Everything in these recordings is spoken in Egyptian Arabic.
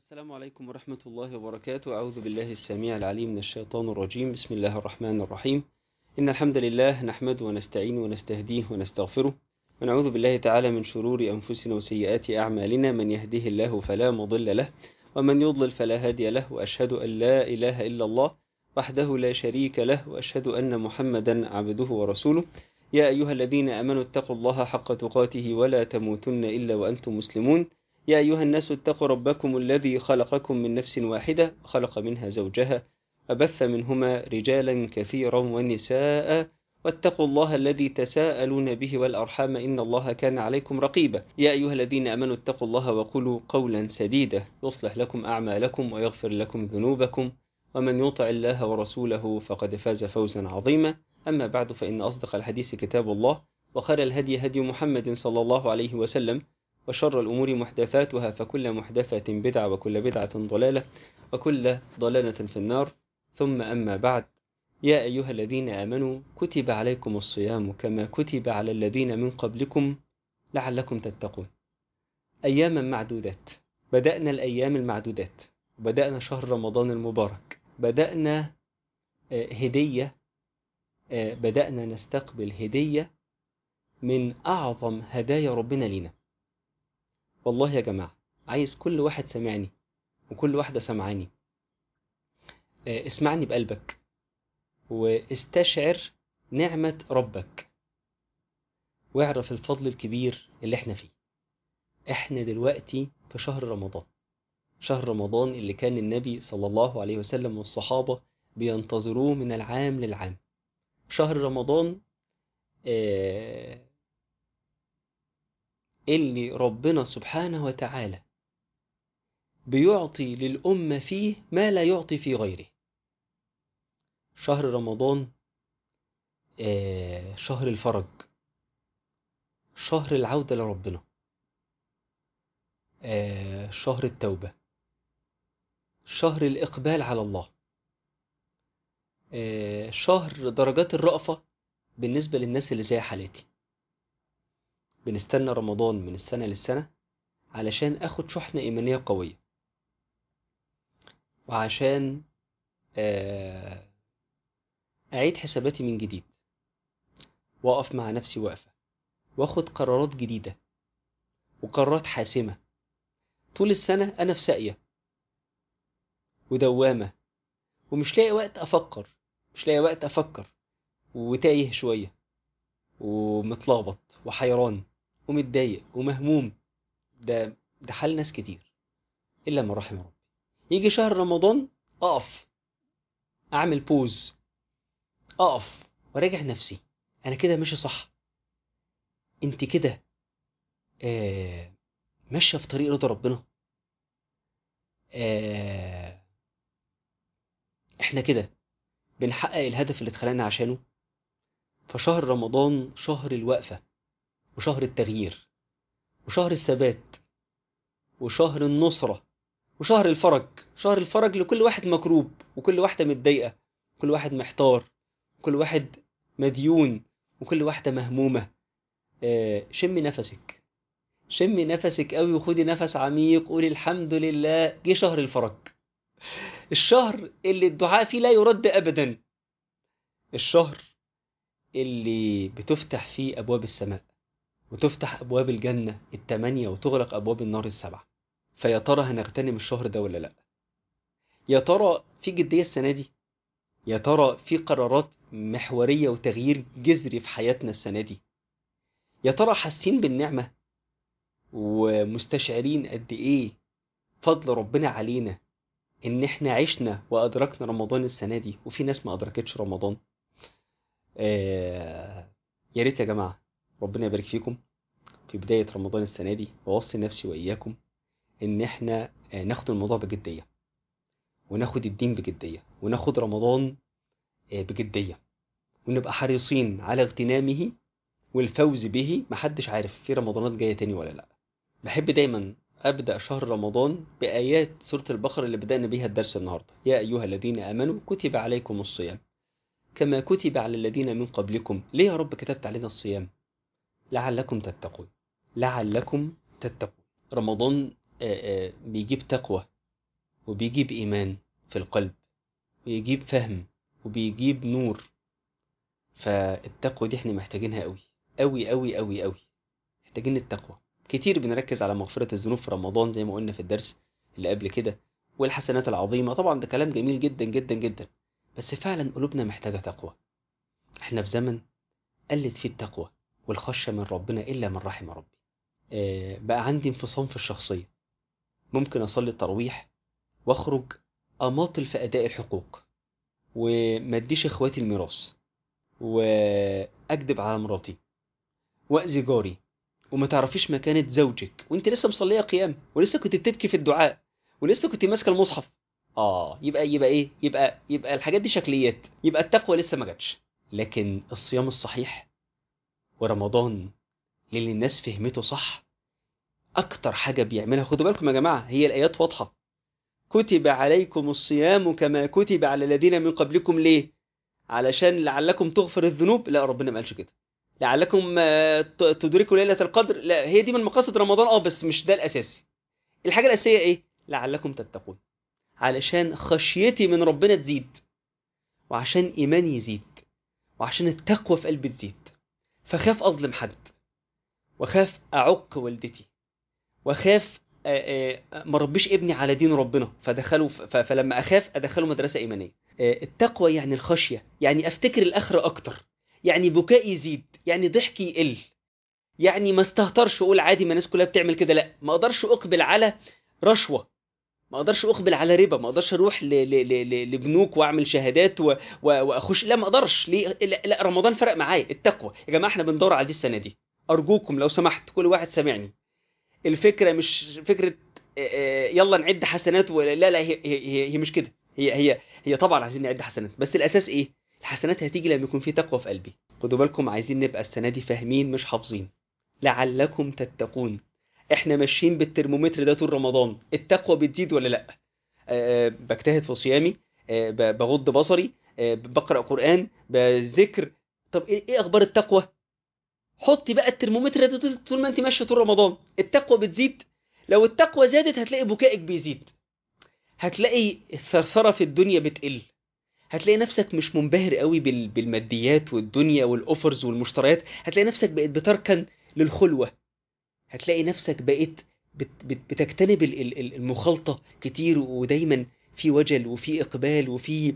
السلام عليكم ورحمة الله وبركاته أعوذ بالله السميع العليم من الشيطان الرجيم بسم الله الرحمن الرحيم إن الحمد لله نحمده ونستعين ونستهديه ونستغفره ونعوذ بالله تعالى من شرور أنفسنا وسيئات أعمالنا من يهده الله فلا مضل له ومن يضلل فلا هادي له وأشهد أن لا إله إلا الله وحده لا شريك له وأشهد أن محمدا عبده ورسوله يا أيها الذين آمنوا اتقوا الله حق تقاته ولا تموتن إلا وأنتم مسلمون يا أيها الناس اتقوا ربكم الذي خلقكم من نفس واحدة خلق منها زوجها وبث منهما رجالا كثيرا ونساء واتقوا الله الذي تساءلون به والأرحام إن الله كان عليكم رقيبا يا أيها الذين آمنوا اتقوا الله وقولوا قولا سديدا يصلح لكم أعمالكم ويغفر لكم ذنوبكم ومن يطع الله ورسوله فقد فاز فوزا عظيما أما بعد فإن أصدق الحديث كتاب الله وخير الهدي هدي محمد صلى الله عليه وسلم وشر الأمور محدثاتها فكل محدثة بدعة وكل بدعة ضلالة وكل ضلالة في النار ثم أما بعد يا أيها الذين آمنوا كتب عليكم الصيام كما كتب على الذين من قبلكم لعلكم تتقون أياما معدودات بدأنا الأيام المعدودات بدأنا شهر رمضان المبارك بدأنا هدية بدأنا نستقبل هدية من أعظم هدايا ربنا لنا والله يا جماعة عايز كل واحد سمعني وكل واحدة سمعاني اسمعني بقلبك واستشعر نعمة ربك واعرف الفضل الكبير اللي احنا فيه احنا دلوقتي في شهر رمضان شهر رمضان اللي كان النبي صلى الله عليه وسلم والصحابة بينتظروه من العام للعام شهر رمضان آه اللي ربنا سبحانه وتعالى بيعطي للأمة فيه ما لا يعطي في غيره شهر رمضان آه شهر الفرج شهر العودة لربنا آه شهر التوبة شهر الإقبال على الله آه شهر درجات الرأفة بالنسبة للناس اللي زي حالاتي بنستنى رمضان من السنة للسنة علشان أخد شحنة إيمانية قوية وعشان أعيد حساباتي من جديد وأقف مع نفسي وقفة وأخد قرارات جديدة وقرارات حاسمة طول السنة أنا في ساقية ودوامة ومش لاقي وقت أفكر مش لاقي وقت أفكر وتايه شوية ومتلخبط وحيران ومتضايق ومهموم ده ده حال ناس كتير الا من رحم ربي يجي شهر رمضان اقف اعمل بوز اقف وراجع نفسي انا كده ماشي صح انت كده آه ماشيه في طريق رضا ربنا آه احنا كده بنحقق الهدف اللي اتخلقنا عشانه فشهر رمضان شهر الوقفة وشهر التغيير وشهر الثبات وشهر النصرة وشهر الفرج شهر الفرج لكل واحد مكروب وكل واحدة متضايقة وكل واحد محتار وكل واحد مديون وكل واحدة مهمومة آه شمي نفسك شمي نفسك قوي وخدي نفس عميق قولي الحمد لله جه شهر الفرج الشهر اللي الدعاء فيه لا يرد أبدا الشهر اللي بتفتح فيه أبواب السماء وتفتح أبواب الجنة التمانية وتغلق أبواب النار السبعة فيا ترى هنغتنم الشهر ده ولا لأ يا ترى في جدية السنة دي يا ترى في قرارات محورية وتغيير جذري في حياتنا السنة دي يا ترى حاسين بالنعمة ومستشعرين قد إيه فضل ربنا علينا إن إحنا عشنا وأدركنا رمضان السنة دي وفي ناس ما أدركتش رمضان آه يا ريت يا جماعة ربنا يبارك فيكم في بداية رمضان السنة دي بوصي نفسي وإياكم إن إحنا آه ناخد الموضوع بجدية وناخد الدين بجدية وناخد رمضان آه بجدية ونبقى حريصين على اغتنامه والفوز به محدش عارف في رمضانات جاية تاني ولا لأ بحب دايما أبدأ شهر رمضان بآيات سورة البقرة اللي بدأنا بيها الدرس النهاردة يا أيها الذين آمنوا كتب عليكم الصيام كما كتب على الذين من قبلكم ليه يا رب كتبت علينا الصيام لعلكم تتقون لعلكم تتقون رمضان بيجيب تقوى وبيجيب إيمان في القلب ويجيب فهم وبيجيب نور فالتقوى دي احنا محتاجينها قوي قوي قوي قوي قوي محتاجين التقوى كتير بنركز على مغفرة الذنوب في رمضان زي ما قلنا في الدرس اللي قبل كده والحسنات العظيمة طبعا ده كلام جميل جدا جدا جدا بس فعلا قلوبنا محتاجة تقوى احنا في زمن قلت فيه التقوى والخشية من ربنا إلا من رحم ربي آه بقى عندي انفصام في الشخصية ممكن أصلي التراويح وأخرج أماطل في أداء الحقوق وما اديش إخواتي الميراث وأكذب على مراتي وأذي جاري وما تعرفيش مكانة زوجك وانت لسه مصلية قيام ولسه كنت بتبكي في الدعاء ولسه كنت ماسكة المصحف اه يبقى يبقى ايه يبقى يبقى الحاجات دي شكليات يبقى التقوى لسه ما جاتش لكن الصيام الصحيح ورمضان للي الناس فهمته صح اكتر حاجة بيعملها خدوا بالكم يا جماعة هي الايات واضحة كتب عليكم الصيام كما كتب على الذين من قبلكم ليه علشان لعلكم تغفر الذنوب لا ربنا ما قالش كده لعلكم تدركوا ليلة القدر لا هي دي من مقاصد رمضان اه بس مش ده الاساسي الحاجة الاساسية ايه لعلكم تتقون علشان خشيتي من ربنا تزيد وعشان ايماني يزيد وعشان التقوى في قلبي تزيد فخاف اظلم حد وخاف اعق والدتي وخاف ما ربيش ابني على دين ربنا فدخله فلما اخاف ادخله مدرسه ايمانيه التقوى يعني الخشيه يعني افتكر الاخره اكتر يعني بكائي يزيد يعني ضحكي يقل يعني ما استهترش اقول عادي ما الناس كلها بتعمل كده لا ما اقدرش اقبل على رشوه ما اقدرش اقبل على ربا ما اقدرش اروح ل... ل... ل... لبنوك واعمل شهادات و... و... واخش لا ما اقدرش ليه لا, لا رمضان فرق معايا التقوى يا جماعه احنا بندور على دي السنه دي ارجوكم لو سمحت كل واحد سامعني الفكره مش فكره يلا نعد حسنات ولا لا لا هي هي, هي مش كده هي هي هي طبعا عايزين نعد حسنات بس الاساس ايه الحسنات هتيجي لما يكون في تقوى في قلبي خدوا بالكم عايزين نبقى السنه دي فاهمين مش حافظين لعلكم تتقون احنا ماشيين بالترمومتر ده طول رمضان التقوى بتزيد ولا لا أه بجتهد في صيامي أه بغض بصري أه بقرا قران بذكر طب ايه, إيه اخبار التقوى حطي بقى الترمومتر ده طول ما انت ماشيه طول رمضان التقوى بتزيد لو التقوى زادت هتلاقي بكائك بيزيد هتلاقي الثرثره في الدنيا بتقل هتلاقي نفسك مش منبهر قوي بالماديات والدنيا والاوفرز والمشتريات هتلاقي نفسك بقيت بتركن للخلوه هتلاقي نفسك بقيت بت بت بتجتنب المخالطة كتير ودايما في وجل وفي إقبال وفي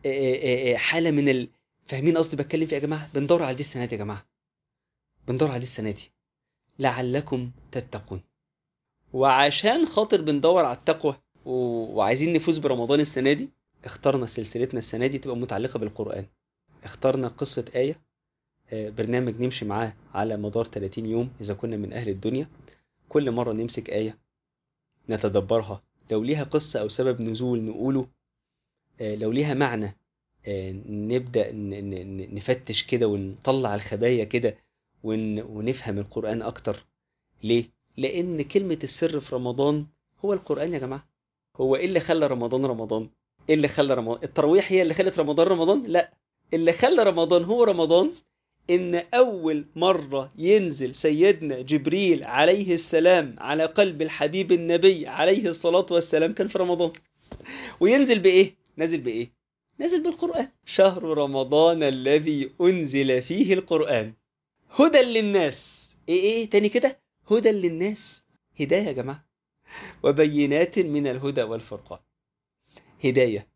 حالة من ال... فاهمين قصدي بتكلم في يا جماعة بندور على دي السنة دي يا جماعة بندور على دي السنة دي لعلكم تتقون وعشان خاطر بندور على التقوى و... وعايزين نفوز برمضان السنة دي اخترنا سلسلتنا السنة دي تبقى متعلقة بالقرآن اخترنا قصة آية برنامج نمشي معاه على مدار 30 يوم إذا كنا من أهل الدنيا كل مرة نمسك آية نتدبرها لو ليها قصة أو سبب نزول نقوله لو ليها معنى نبدأ نفتش كده ونطلع الخبايا كده ونفهم القرآن أكتر ليه؟ لأن كلمة السر في رمضان هو القرآن يا جماعة هو إيه اللي خلى رمضان رمضان؟ إيه اللي خلى رمضان؟ التراويح هي اللي خلت رمضان رمضان؟ لا اللي خلى رمضان هو رمضان إن أول مرة ينزل سيدنا جبريل عليه السلام على قلب الحبيب النبي عليه الصلاة والسلام كان في رمضان وينزل بإيه؟ نازل بإيه؟ نازل بالقرآن شهر رمضان الذي أنزل فيه القرآن هدى للناس إيه إيه تاني كده؟ هدى للناس هداية يا جماعة وبينات من الهدى والفرقان هداية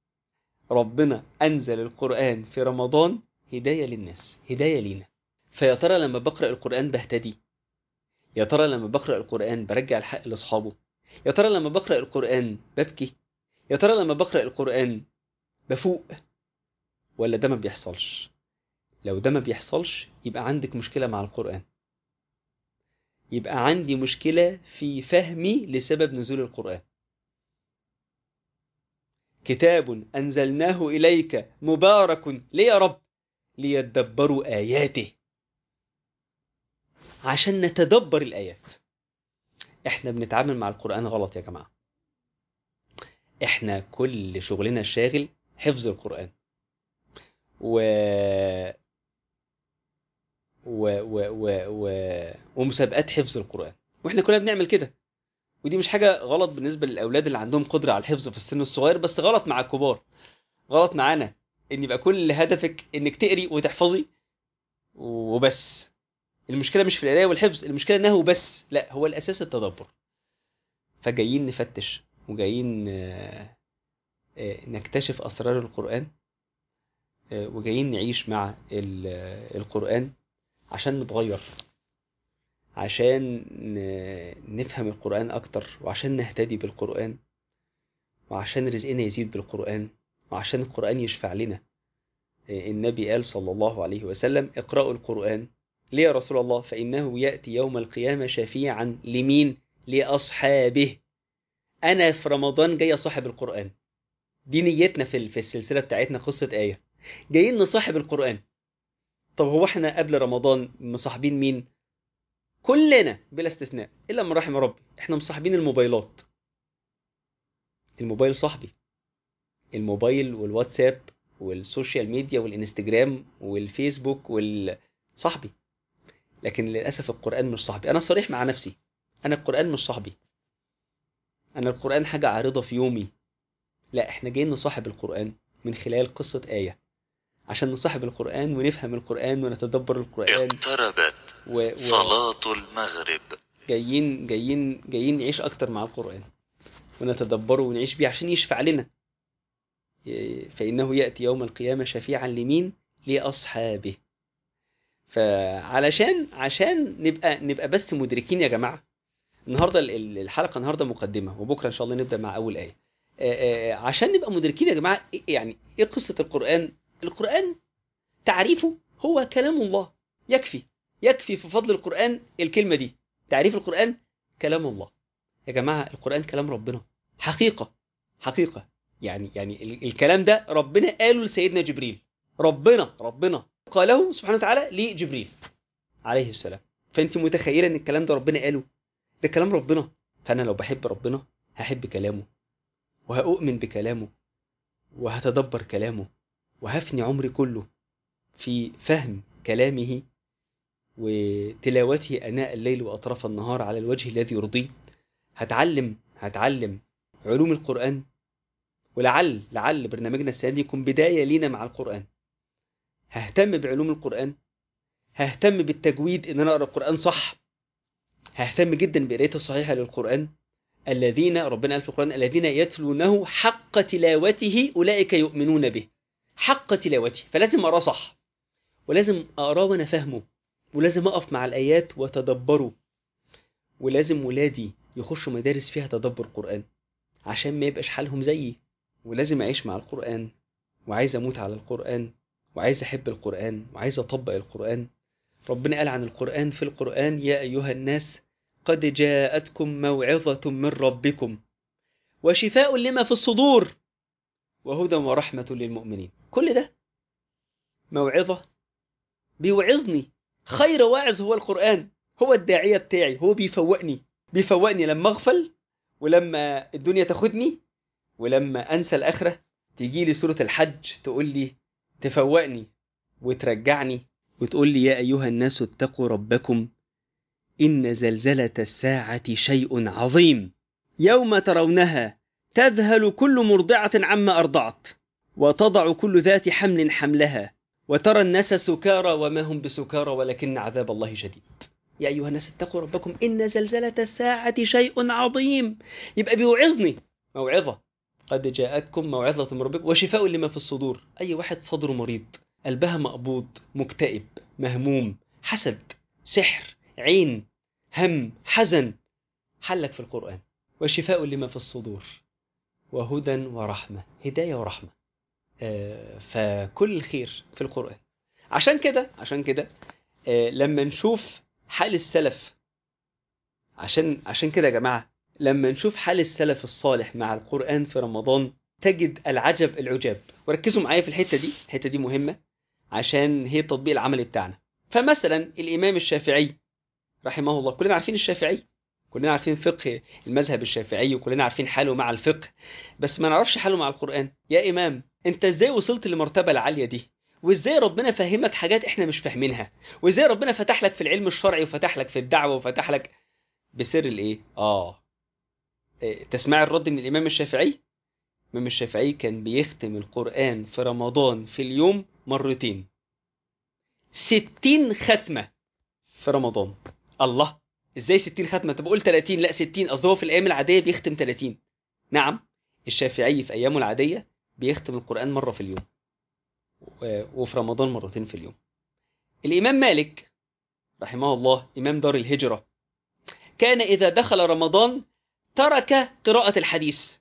ربنا أنزل القرآن في رمضان هداية للناس هداية لينا فيا ترى لما بقرأ القرآن بهتدي يا ترى لما بقرأ القرآن برجع الحق لأصحابه يا ترى لما بقرأ القرآن ببكي يا ترى لما بقرأ القرآن بفوق ولا ده ما بيحصلش لو ده ما بيحصلش يبقى عندك مشكلة مع القرآن يبقى عندي مشكلة في فهمي لسبب نزول القرآن كتاب أنزلناه إليك مبارك ليه يا رب ليتدبروا آياته عشان نتدبر الآيات احنا بنتعامل مع القرآن غلط يا جماعة احنا كل شغلنا الشاغل حفظ القرآن و و و و و ومسابقات حفظ القرآن واحنا كلنا بنعمل كده ودي مش حاجة غلط بالنسبة للأولاد اللي عندهم قدرة على الحفظ في السن الصغير بس غلط مع الكبار غلط معانا إن يبقى كل هدفك إنك تقري وتحفظي وبس المشكلة مش في القراية والحفظ المشكلة إنها وبس لا هو الأساس التدبر فجايين نفتش وجايين آه، آه، نكتشف أسرار القرآن آه، وجايين نعيش مع ال- آه، القرآن عشان نتغير عشان ن- نفهم القرآن أكتر وعشان نهتدي بالقرآن وعشان رزقنا يزيد بالقرآن وعشان القرآن يشفع لنا آه، النبي قال صلى الله عليه وسلم اقرأوا القرآن ليه يا رسول الله فإنه يأتي يوم القيامة شفيعا لمين لأصحابه أنا في رمضان جاي صاحب القرآن دي نيتنا في في السلسلة بتاعتنا قصة آية جايين نصاحب القرآن طب هو احنا قبل رمضان مصاحبين مين كلنا بلا استثناء إلا من رحم ربي احنا مصاحبين الموبايلات الموبايل صاحبي الموبايل والواتساب والسوشيال ميديا والانستجرام والفيسبوك والصاحبي لكن للأسف القرآن مش صاحبي أنا صريح مع نفسي أنا القرآن مش صاحبي أنا القرآن حاجة عارضة في يومي لا احنا جايين نصاحب القرآن من خلال قصة آية عشان نصاحب القرآن ونفهم القرآن ونتدبر القرآن اقتربت و... و... صلاة المغرب جايين جايين جايين نعيش أكتر مع القرآن ونتدبره ونعيش بيه عشان يشفع لنا ي- فإنه يأتي يوم القيامة شفيعا لمين لأصحابه فعلشان عشان نبقى نبقى بس مدركين يا جماعة النهارده ال- ال- الحلقة النهارده مقدمة وبكرة إن شاء الله نبدأ مع أول آية آه، آه، عشان نبقى مدركين يا جماعة إيه- يعني إيه قصة القرآن القرآن تعريفه هو كلام الله يكفي يكفي في فضل القرآن الكلمة دي تعريف القرآن كلام الله يا جماعة القرآن كلام ربنا حقيقة حقيقة يعني يعني ال- الكلام ده ربنا قاله لسيدنا جبريل ربنا ربنا قاله سبحانه وتعالى لجبريل عليه السلام فانت متخيلة ان الكلام ده ربنا قاله ده كلام ربنا فانا لو بحب ربنا هحب كلامه وهؤمن بكلامه وهتدبر كلامه وهفني عمري كله في فهم كلامه وتلاوته أناء الليل وأطراف النهار على الوجه الذي يرضيه هتعلم هتعلم علوم القرآن ولعل لعل برنامجنا السنة دي يكون بداية لينا مع القرآن ههتم بعلوم القرآن ههتم بالتجويد إن أنا أقرأ القرآن صح ههتم جدا بقراءته الصحيحة للقرآن الذين ربنا قال في القرآن الذين يتلونه حق تلاوته أولئك يؤمنون به حق تلاوته فلازم أقراه صح ولازم أقراه وأنا فاهمه ولازم أقف مع الآيات وتدبره ولازم ولادي يخشوا مدارس فيها تدبر قرآن عشان ما يبقاش حالهم زيي ولازم أعيش مع القرآن وعايز أموت على القرآن وعايز أحب القرآن وعايز أطبق القرآن ربنا قال عن القرآن في القرآن يا أيها الناس قد جاءتكم موعظة من ربكم وشفاء لما في الصدور وهدى ورحمة للمؤمنين كل ده موعظة بيوعظني خير واعظ هو القرآن هو الداعية بتاعي هو بيفوقني بيفوقني لما أغفل ولما الدنيا تاخدني ولما أنسى الآخرة تيجي لي سورة الحج تقول لي تفوقني وترجعني وتقول لي يا أيها الناس اتقوا ربكم إن زلزلة الساعة شيء عظيم يوم ترونها تذهل كل مرضعة عما أرضعت وتضع كل ذات حمل حملها وترى الناس سكارى وما هم بسكارى ولكن عذاب الله شديد يا أيها الناس اتقوا ربكم إن زلزلة الساعة شيء عظيم يبقى بيوعظني موعظة قد جاءتكم موعظة من ربكم وشفاء لما في الصدور أي واحد صدره مريض قلبها مقبوض مكتئب مهموم حسد سحر عين هم حزن حلك في القرآن وشفاء لما في الصدور وهدى ورحمة هداية ورحمة آه، فكل الخير في القرآن عشان كده عشان كده آه، لما نشوف حال السلف عشان عشان كده يا جماعة لما نشوف حال السلف الصالح مع القرآن في رمضان تجد العجب العجاب وركزوا معايا في الحتة دي الحتة دي مهمة عشان هي التطبيق العملي بتاعنا فمثلا الإمام الشافعي رحمه الله كلنا عارفين الشافعي كلنا عارفين فقه المذهب الشافعي وكلنا عارفين حاله مع الفقه بس ما نعرفش حاله مع القرآن يا إمام أنت إزاي وصلت للمرتبة العالية دي وإزاي ربنا فهمك حاجات إحنا مش فاهمينها وإزاي ربنا فتح لك في العلم الشرعي وفتح لك في الدعوة وفتح لك بسر الإيه آه آه، تسمع الرد من الإمام الشافعي الإمام الشافعي كان بيختم القرآن في رمضان في اليوم مرتين ستين ختمة في رمضان الله ازاي ستين ختمة طب قول 30 لا 60 قصده هو في الأيام العادية بيختم 30 نعم الشافعي في أيامه العادية بيختم القرآن مرة في اليوم و- وفي رمضان مرتين في اليوم الإمام مالك رحمه الله إمام دار الهجرة كان إذا دخل رمضان ترك قراءة الحديث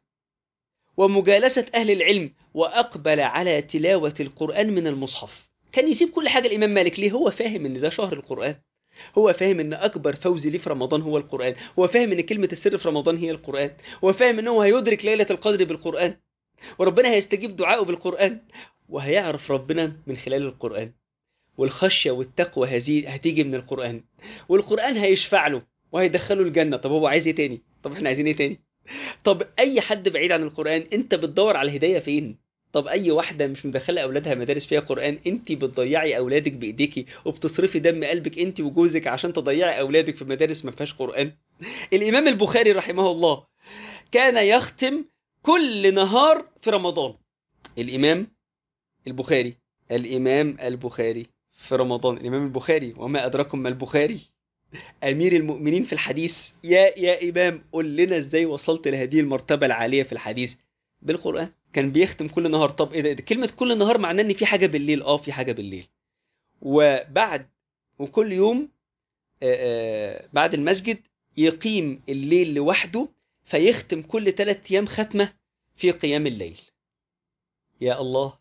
ومجالسة أهل العلم وأقبل على تلاوة القرآن من المصحف كان يسيب كل حاجة الإمام مالك ليه هو فاهم إن ده شهر القرآن هو فاهم إن أكبر فوز ليه في رمضان هو القرآن هو فاهم إن كلمة السر في رمضان هي القرآن هو فاهم إن هو هيدرك ليلة القدر بالقرآن وربنا هيستجيب دعائه بالقرآن وهيعرف ربنا من خلال القرآن والخشية والتقوى هذه هتيجي من القرآن والقرآن هيشفع له وهيدخله الجنة طب هو عايز ايه تاني طب احنا عايزين ايه تاني طب اي حد بعيد عن القرآن انت بتدور على الهداية فين طب اي واحدة مش مدخلة اولادها مدارس فيها قرآن انت بتضيعي اولادك بايديكي وبتصرفي دم قلبك انت وجوزك عشان تضيعي اولادك في مدارس ما فيهاش قرآن الامام البخاري رحمه الله كان يختم كل نهار في رمضان الامام البخاري الامام البخاري في رمضان الامام البخاري وما ادراكم ما البخاري امير المؤمنين في الحديث يا يا امام قول لنا ازاي وصلت لهذه المرتبه العاليه في الحديث بالقران كان بيختم كل نهار طب ايه ده ده كلمه كل نهار معناه ان في حاجه بالليل اه في حاجه بالليل وبعد وكل يوم آه، آه، بعد المسجد يقيم الليل لوحده فيختم كل ثلاث ايام ختمه في قيام الليل يا الله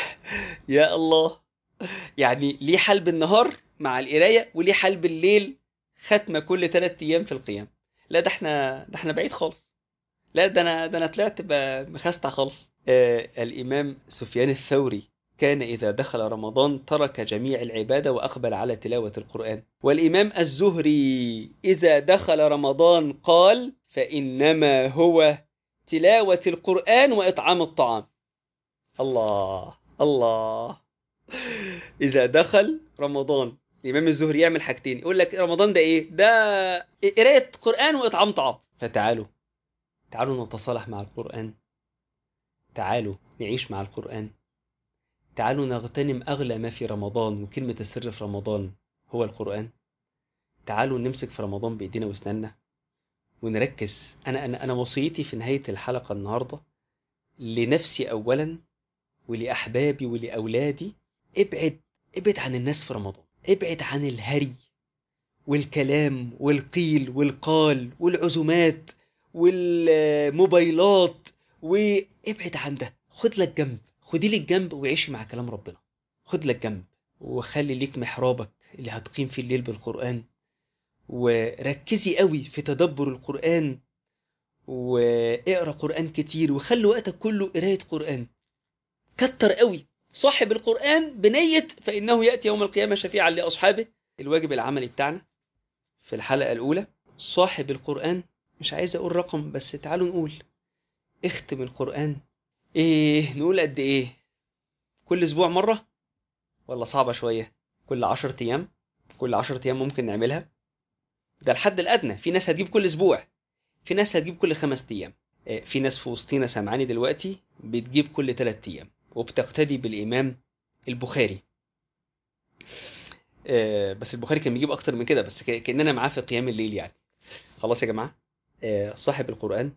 يا الله يعني ليه حال بالنهار مع القرايه وليه حال بالليل ختمه كل ثلاث ايام في القيام لا ده احنا ده احنا بعيد خالص لا ده انا ده انا طلعت ب- مخستع خالص آه الامام سفيان الثوري كان اذا دخل رمضان ترك جميع العباده واقبل على تلاوه القران والامام الزهري اذا دخل رمضان قال فانما هو تلاوه القران واطعام الطعام الله الله إذا دخل رمضان الإمام الزهري يعمل حاجتين يقول لك رمضان ده إيه؟ ده قراية قرآن وإطعام طعام فتعالوا تعالوا نتصالح مع القرآن تعالوا نعيش مع القرآن تعالوا نغتنم أغلى ما في رمضان وكلمة السر في رمضان هو القرآن تعالوا نمسك في رمضان بإيدينا وأسناننا ونركز أنا أنا أنا وصيتي في نهاية الحلقة النهاردة لنفسي أولا ولأحبابي ولأولادي ابعد ابعد عن الناس في رمضان ابعد عن الهري والكلام والقيل والقال والعزومات والموبايلات وابعد عن ده خد لك جنب خدي لك جنب وعيشي مع كلام ربنا خد لك جنب وخلي ليك محرابك اللي هتقيم فيه الليل بالقرآن وركزي قوي في تدبر القرآن واقرا قرآن كتير وخلي وقتك كله قراية قرآن كتر قوي صاحب القرآن بنية فإنه يأتي يوم القيامة شفيعا لأصحابه الواجب العملي بتاعنا في الحلقة الأولى صاحب القرآن مش عايز أقول رقم بس تعالوا نقول اختم القرآن إيه نقول قد إيه كل أسبوع مرة ولا صعبة شوية كل عشر أيام كل عشر أيام ممكن نعملها ده الحد الأدنى في ناس هتجيب كل أسبوع في ناس هتجيب كل خمس أيام آه، في ناس في وسطينا سامعاني دلوقتي بتجيب كل ثلاث أيام وبتقتدي بالإمام البخاري آه، بس البخاري كان بيجيب أكتر من كده بس ك- كأننا معاه في قيام الليل يعني خلاص يا جماعة آه، صاحب القرآن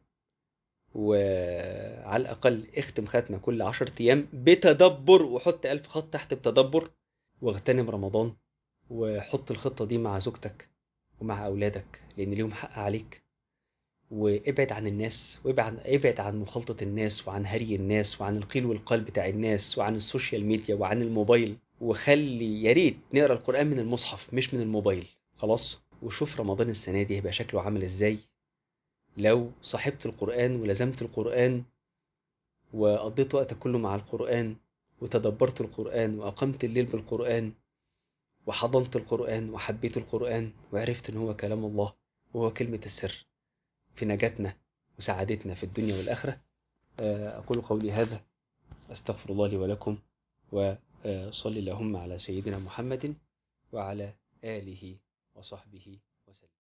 وعلى الأقل اختم ختمة كل عشرة أيام بتدبر وحط ألف خط تحت بتدبر واغتنم رمضان وحط الخطة دي مع زوجتك ومع أولادك لأن ليهم حق عليك وابعد عن الناس وابعد ابعد عن مخالطة الناس وعن هري الناس وعن القيل والقال بتاع الناس وعن السوشيال ميديا وعن الموبايل وخلي يا ريت نقرا القرآن من المصحف مش من الموبايل خلاص وشوف رمضان السنة دي هيبقى شكله عامل ازاي لو صاحبت القرآن ولزمت القرآن وقضيت وقتك كله مع القرآن وتدبرت القرآن وأقمت الليل بالقرآن وحضنت القرآن وحبيت القرآن وعرفت إن هو كلام الله وهو كلمة السر في نجاتنا وسعادتنا في الدنيا والآخرة آه، أقول قولي هذا أستغفر الله لي ولكم وصلي اللهم على سيدنا محمد وعلى آله وصحبه